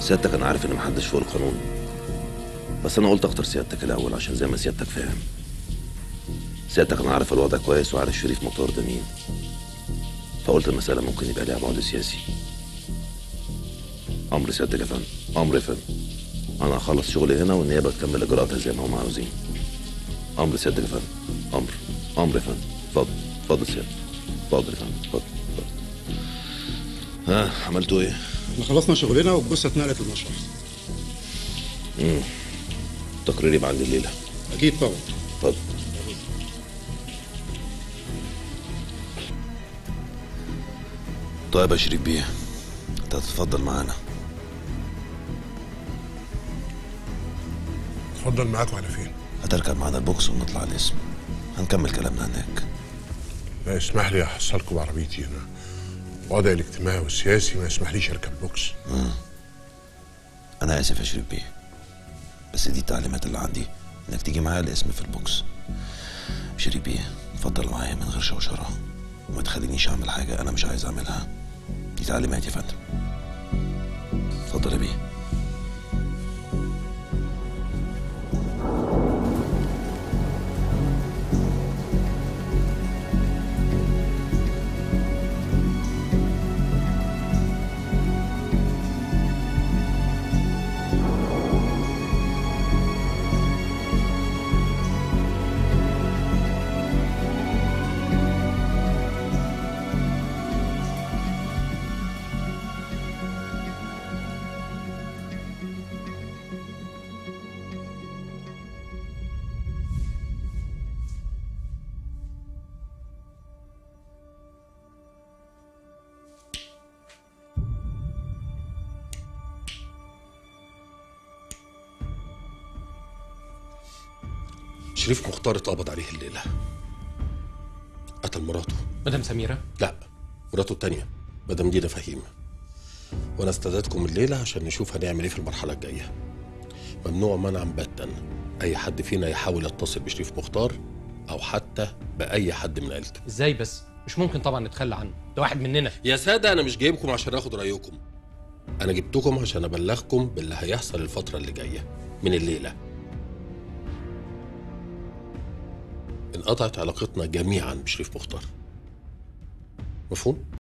سيادتك انا عارف ان محدش فوق القانون بس انا قلت اختار سيادتك الاول عشان زي ما سيادتك فاهم سيادتك انا عارف الوضع كويس وعارف شريف مختار ده مين فقلت المسألة ممكن يبقى ليها بعد سياسي أمر سيادتك يا فندم أمر يا فندم أنا هخلص شغلي هنا والنيابة تكمل إجراءاتها زي ما هم عاوزين أمر سيادتك يا فندم أمر أمر يا فندم اتفضل اتفضل سيادتك اتفضل يا فندم اتفضل اتفضل ها عملتوا إيه؟ احنا خلصنا شغلنا والجثه اتنقلت للمشرح تقريري بعد الليلة اكيد طبعا اتفضل طيب يا شريف بيه انت هتتفضل معانا اتفضل معاكم على فين هتركب معانا البوكس ونطلع الاسم هنكمل كلامنا هناك لا اسمح لي احصلكم بعربيتي هنا وضعي الاجتماعي والسياسي ما يسمحليش اركب بوكس انا اسف يا شريف بيه بس دي التعليمات اللي عندي انك تيجي معايا الاسم في البوكس شريف بيه اتفضل معايا من غير شوشره وما تخلينيش اعمل حاجه انا مش عايز اعملها دي تعليمات يا فندم اتفضل يا بيه شريف مختار اتقبض عليه الليلة قتل مراته مدام سميرة لا مراته التانية مدام دينا فهيم وانا استدعيتكم الليلة عشان نشوف هنعمل ايه في المرحلة الجاية ممنوع منعا باتا اي حد فينا يحاول يتصل بشريف مختار او حتى باي حد من عيلته ازاي بس مش ممكن طبعا نتخلى عنه ده واحد مننا يا سادة انا مش جايبكم عشان اخد رايكم انا جبتكم عشان ابلغكم باللي هيحصل الفترة اللي جاية من الليلة انقطعت علاقتنا جميعا بشريف مختار مفهوم؟